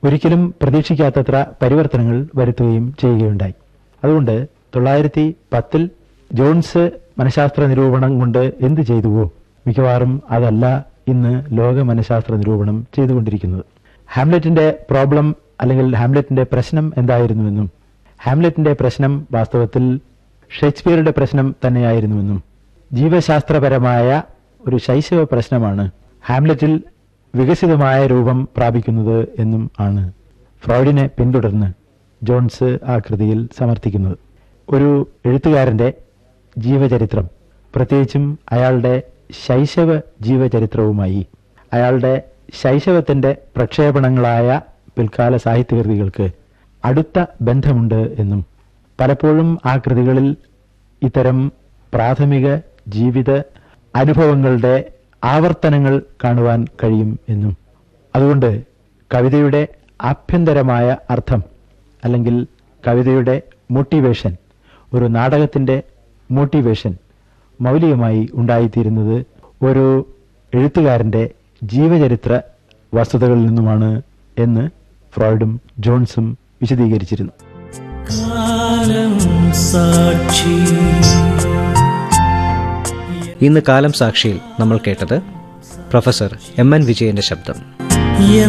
ഒരിക്കലും പ്രതീക്ഷിക്കാത്തത്ര പരിവർത്തനങ്ങൾ വരുത്തുകയും ചെയ്യുകയുണ്ടായി അതുകൊണ്ട് തൊള്ളായിരത്തി പത്തിൽ ജോൺസ് മനഃശാസ്ത്ര നിരൂപണം കൊണ്ട് എന്ത് ചെയ്തുവോ മിക്കവാറും അതല്ല ഇന്ന് ലോക മനഃശാസ്ത്ര നിരൂപണം ചെയ്തുകൊണ്ടിരിക്കുന്നത് ഹാംലെറ്റിന്റെ പ്രോബ്ലം അല്ലെങ്കിൽ ഹാംലെറ്റിന്റെ പ്രശ്നം എന്തായിരുന്നുവെന്നും ഹാംലെറ്റിന്റെ പ്രശ്നം വാസ്തവത്തിൽ ഷേക്സ്പിയറുടെ പ്രശ്നം തന്നെയായിരുന്നുവെന്നും ജീവശാസ്ത്രപരമായ ഒരു ശൈശവ പ്രശ്നമാണ് ഹാംലെറ്റിൽ വികസിതമായ രൂപം പ്രാപിക്കുന്നത് എന്നും ആണ് ഫ്രോയിഡിനെ പിന്തുടർന്ന് ജോൺസ് ആ കൃതിയിൽ സമർത്ഥിക്കുന്നത് ഒരു എഴുത്തുകാരന്റെ ജീവചരിത്രം പ്രത്യേകിച്ചും അയാളുടെ ശൈശവ ജീവചരിത്രവുമായി അയാളുടെ ശൈശവത്തിന്റെ പ്രക്ഷേപണങ്ങളായ പിൽക്കാല സാഹിത്യകൃതികൾക്ക് അടുത്ത ബന്ധമുണ്ട് എന്നും പലപ്പോഴും ആ കൃതികളിൽ ഇത്തരം പ്രാഥമിക ജീവിത അനുഭവങ്ങളുടെ ആവർത്തനങ്ങൾ കാണുവാൻ കഴിയും എന്നും അതുകൊണ്ട് കവിതയുടെ ആഭ്യന്തരമായ അർത്ഥം അല്ലെങ്കിൽ കവിതയുടെ മോട്ടിവേഷൻ ഒരു നാടകത്തിന്റെ മോട്ടിവേഷൻ മൗലികമായി ഉണ്ടായിത്തീരുന്നത് ഒരു എഴുത്തുകാരന്റെ ജീവചരിത്ര വസ്തുതകളിൽ നിന്നുമാണ് എന്ന് ഫ്രോയിഡും ജോൺസും വിശദീകരിച്ചിരുന്നു കാലം സാക്ഷി ഇന്ന് കാലം സാക്ഷിയിൽ നമ്മൾ കേട്ടത് പ്രൊഫസർ എം എൻ വിജയന്റെ ശബ്ദം